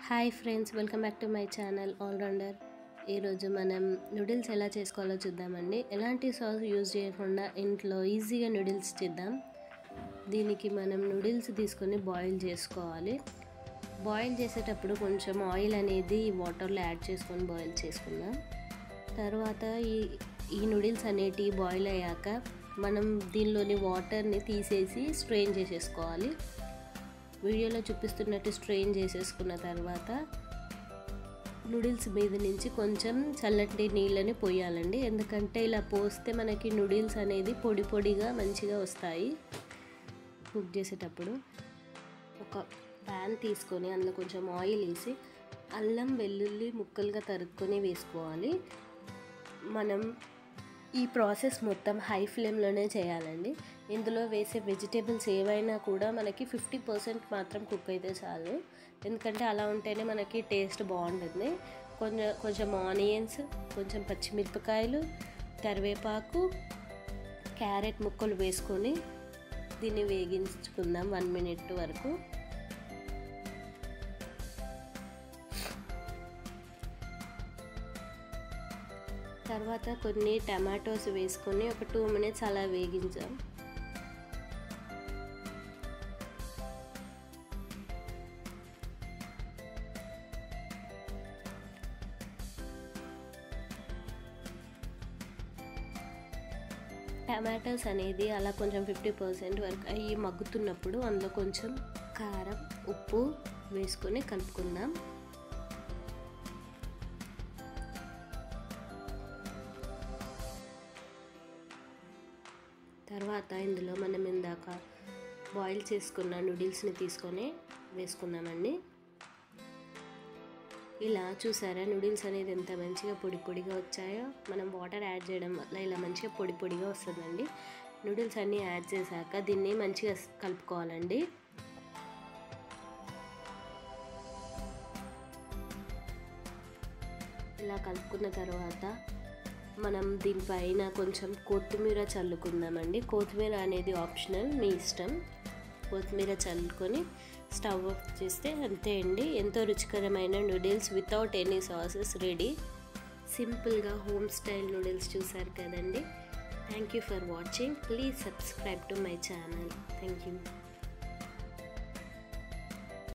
hi friends welcome back to my channel allrounder ఈరోజు మనం noodles ఎలా చేసుకోవాలో చూద్దామండి ఎలాంటి సాస్ యూజ్ చేయకుండా ఇంట్లో ఈజీగా నూడిల్స్ చేద్దాం దీనికి మనం నూడిల్స్ తీసుకొని బాయిల్ చేసుకోవాలి బాయిల్ చేసేటప్పుడు కొంచెం ఆయిల్ అనేది వాటర్లో యాడ్ చేసుకొని బాయిల్ చేసుకుందాం తర్వాత ఈ ఈ నూడిల్స్ అనేటివి బాయిల్ అయ్యాక మనం దీనిలోని వాటర్ని తీసేసి స్ట్రెయిన్ చేసేసుకోవాలి వీడియోలో చూపిస్తున్నట్టు స్ట్రెయిన్ చేసేసుకున్న తర్వాత నూడిల్స్ మీద నుంచి కొంచెం చల్లటి నీళ్ళని పోయాలండి ఎందుకంటే ఇలా పోస్తే మనకి నూడిల్స్ అనేది పొడి పొడిగా మంచిగా వస్తాయి కుక్ చేసేటప్పుడు ఒక ప్యాన్ తీసుకొని అందులో కొంచెం ఆయిల్ వేసి అల్లం వెల్లుల్లి ముక్కలుగా తరుక్కొని వేసుకోవాలి మనం ఈ ప్రాసెస్ మొత్తం హై ఫ్లేమ్లోనే చేయాలండి ఇందులో వేసే వెజిటేబుల్స్ ఏవైనా కూడా మనకి ఫిఫ్టీ పర్సెంట్ మాత్రం కుక్ అయితే చాలు ఎందుకంటే అలా ఉంటేనే మనకి టేస్ట్ బాగుంటుంది కొంచెం కొంచెం ఆనియన్స్ కొంచెం పచ్చిమిరపకాయలు కరివేపాకు క్యారెట్ ముక్కలు వేసుకొని దీన్ని వేగించుకుందాం వన్ మినిట్ వరకు తర్వాత కొన్ని టమాటోస్ వేసుకొని ఒక టూ మినిట్స్ అలా వేగించాం టమాటోస్ అనేది అలా కొంచెం ఫిఫ్టీ పర్సెంట్ వరకు అవి మగ్గుతున్నప్పుడు అందులో కొంచెం కారం ఉప్పు వేసుకొని కలుపుకుందాం తర్వాత ఇందులో మనం ఇందాక బాయిల్ చేసుకున్న నూడిల్స్ని తీసుకొని వేసుకున్నామండి ఇలా చూసారా నూడిల్స్ అనేది ఎంత మంచిగా పొడి పొడిగా వచ్చాయో మనం వాటర్ యాడ్ చేయడం వల్ల ఇలా మంచిగా పొడి పొడిగా వస్తుందండి నూడిల్స్ అన్నీ యాడ్ చేశాక దీన్ని మంచిగా కలుపుకోవాలండి ఇలా కలుపుకున్న తర్వాత మనం దీనిపైన కొంచెం కొత్తిమీర చల్లుకుందామండి కొత్తిమీర అనేది ఆప్షనల్ మీ ఇష్టం కొత్తిమీర చల్లుకొని స్టవ్ ఆఫ్ చేస్తే అంతే అండి ఎంతో రుచికరమైన noodles without any sauces ready సింపుల్గా హోమ్ స్టైల్ నూడిల్స్ చూసారు కదండి thank you for watching please subscribe to my channel thank you